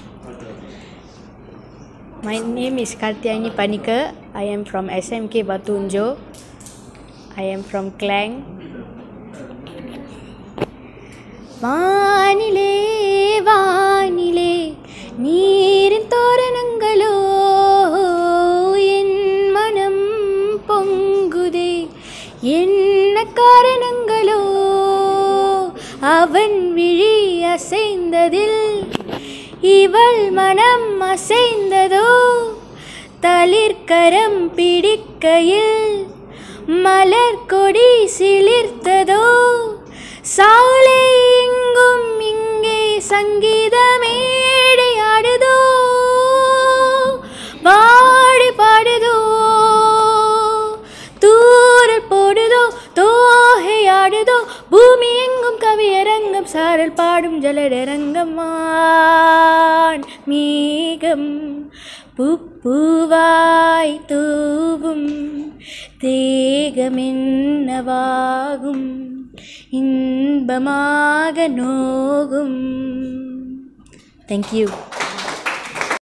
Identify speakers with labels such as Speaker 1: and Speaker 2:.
Speaker 1: My name is Kartiani Panika. I am from SMK Batunjo. I am from Klang. வானிலே வானிலே நீரின் தோரணங்களோ என் மனம் பொங்குதே என்ன காரணங்களோ அவன் விழி அசைந்ததில் இவள் மனம் அசைந்ததோ தளிர்கரம் பிடிக்கையில் மலர் கொடி சிலிர்த்ததோ சாலை எங்கும் இங்கே சங்கீத மேடை ஆடுதோ பாடி பாடுதோ தூரல் போடுதோ தோகை ஆடுதோ பூமி எங்கும் கவியரங்கம் சாரல் பாடும் ஜலடரங்கம் வான் மேகம் பூப்பூவாய் தூவும் தேகமென்னவாகும் இன்பமாக நோகும் தேங்க்யூ